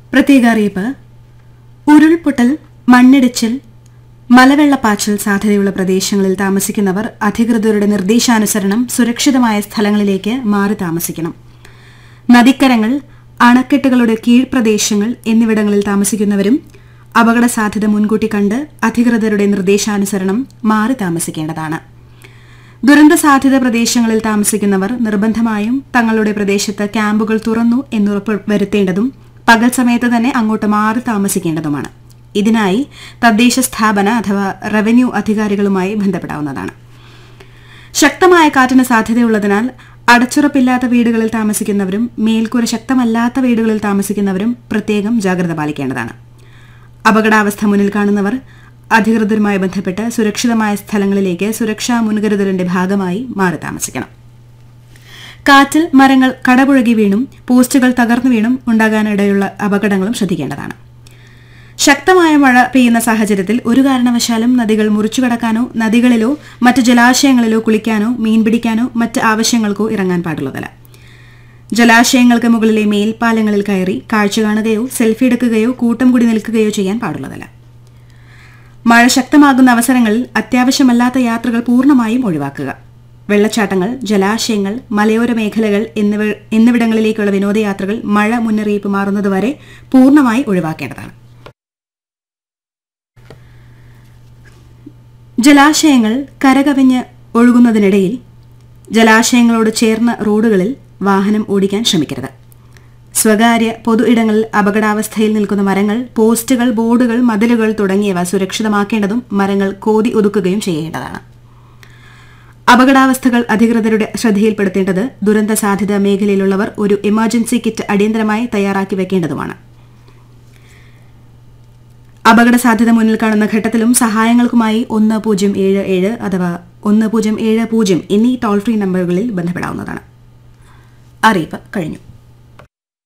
പ്രത്യേക അറിയിപ്പ് ഉരുൾപൊട്ടൽ മണ്ണിടിച്ചിൽ മലവെള്ളപ്പാച്ചൽ സാധ്യതയുള്ള പ്രദേശങ്ങളിൽ താമസിക്കുന്നവർ അധികൃതരുടെ നിർദ്ദേശാനുസരണം സുരക്ഷിതമായ സ്ഥലങ്ങളിലേക്ക് മാറി താമസിക്കണം നദിക്കരങ്ങൾ അണക്കെട്ടുകളുടെ കീഴ്പ്രദേശങ്ങൾ എന്നിവിടങ്ങളിൽ താമസിക്കുന്നവരും അപകട സാധ്യത മുൻകൂട്ടി കണ്ട് അധികൃതരുടെ നിർദ്ദേശാനുസരണം മാറി താമസിക്കേണ്ടതാണ് ദുരന്ത സാധ്യത പ്രദേശങ്ങളിൽ താമസിക്കുന്നവർ നിർബന്ധമായും തങ്ങളുടെ പ്രദേശത്ത് ക്യാമ്പുകൾ തുറന്നു എന്നുറപ്പ് വരുത്തേണ്ടതും പകൽ സമയത്ത് തന്നെ അങ്ങോട്ട് മാറി താമസിക്കേണ്ടതുമാണ് ഇതിനായി തദ്ദേശ സ്ഥാപന അഥവാ റവന്യൂ അധികാരികളുമായി ബന്ധപ്പെടാവുന്നതാണ് ശക്തമായ കാറ്റിന് സാധ്യതയുള്ളതിനാൽ അടച്ചുറപ്പില്ലാത്ത വീടുകളിൽ താമസിക്കുന്നവരും മേൽക്കൂര ശക്തമല്ലാത്ത വീടുകളിൽ താമസിക്കുന്നവരും പ്രത്യേകം ജാഗ്രത പാലിക്കേണ്ടതാണ് അപകടാവസ്ഥ മുന്നിൽ കാണുന്നവർ അധികൃതരുമായി ബന്ധപ്പെട്ട് സുരക്ഷിതമായ സ്ഥലങ്ങളിലേക്ക് സുരക്ഷാ മുൻകരുതലിന്റെ ഭാഗമായി മാറി താമസിക്കണം കാറ്റിൽ മരങ്ങൾ കടപുഴകി വീണും പോസ്റ്റുകൾ തകർന്നു വീണും ഉണ്ടാകാനിടയുള്ള അപകടങ്ങളും ശ്രദ്ധിക്കേണ്ടതാണ് ശക്തമായ മഴ പെയ്യുന്ന സാഹചര്യത്തിൽ ഒരു കാരണവശാലും നദികൾ മുറിച്ചുകടക്കാനോ നദികളിലോ മറ്റ് ജലാശയങ്ങളിലോ കുളിക്കാനോ മീൻ പിടിക്കാനോ മറ്റ് ആവശ്യങ്ങൾക്കോ ഇറങ്ങാൻ പാടുള്ളതല്ല ജലാശയങ്ങൾക്ക് മുകളിലെ മേൽപ്പാലങ്ങളിൽ കയറി കാഴ്ച കാണുകയോ സെൽഫി എടുക്കുകയോ കൂട്ടം കൂടി നിൽക്കുകയോ ചെയ്യാൻ പാടുള്ളതല്ല മഴ ശക്തമാകുന്ന അവസരങ്ങളിൽ അത്യാവശ്യമല്ലാത്ത യാത്രകൾ പൂർണ്ണമായും ഒഴിവാക്കുക വെള്ളച്ചാട്ടങ്ങൾ ജലാശയങ്ങൾ മലയോര മേഖലകൾ എന്നിവ എന്നിവിടങ്ങളിലേക്കുള്ള വിനോദയാത്രകൾ മഴ മുന്നറിയിപ്പ് മാറുന്നതുവരെ പൂർണ്ണമായി ഒഴിവാക്കേണ്ടതാണ് ജലാശയങ്ങൾ കരകവിഞ്ഞ് ഒഴുകുന്നതിനിടയിൽ ജലാശയങ്ങളോട് ചേർന്ന റോഡുകളിൽ വാഹനം ഓടിക്കാൻ ശ്രമിക്കരുത് സ്വകാര്യ പൊതു ഇടങ്ങളിൽ അപകടാവസ്ഥയിൽ നിൽക്കുന്ന മരങ്ങൾ പോസ്റ്റുകൾ ബോർഡുകൾ മതിലുകൾ തുടങ്ങിയവ സുരക്ഷിതമാക്കേണ്ടതും മരങ്ങൾ കോതി ഒതുക്കുകയും ചെയ്യേണ്ടതാണ് അപകടാവസ്ഥകൾ അധികൃതരുടെ ശ്രദ്ധയിൽപ്പെടുത്തേണ്ടത് ദുരന്ത സാധ്യത മേഖലയിലുള്ളവർ ഒരു എമർജൻസി കിറ്റ് അടിയന്തരമായി തയ്യാറാക്കി വെക്കേണ്ടതുമാണ് അപകട സാധ്യത മുന്നിൽ കാണുന്ന ഘട്ടത്തിലും സഹായങ്ങൾക്കുമായി ഒന്ന് പൂജ്യം ഏഴ് ഏഴ് അഥവാ ഒന്ന് പൂജ്യം ഏഴ് പൂജ്യം എന്നീ ടോൾ ഫ്രീ നമ്പറുകളിൽ ബന്ധപ്പെടാവുന്നതാണ് അറിയിപ്പ് കഴിഞ്ഞു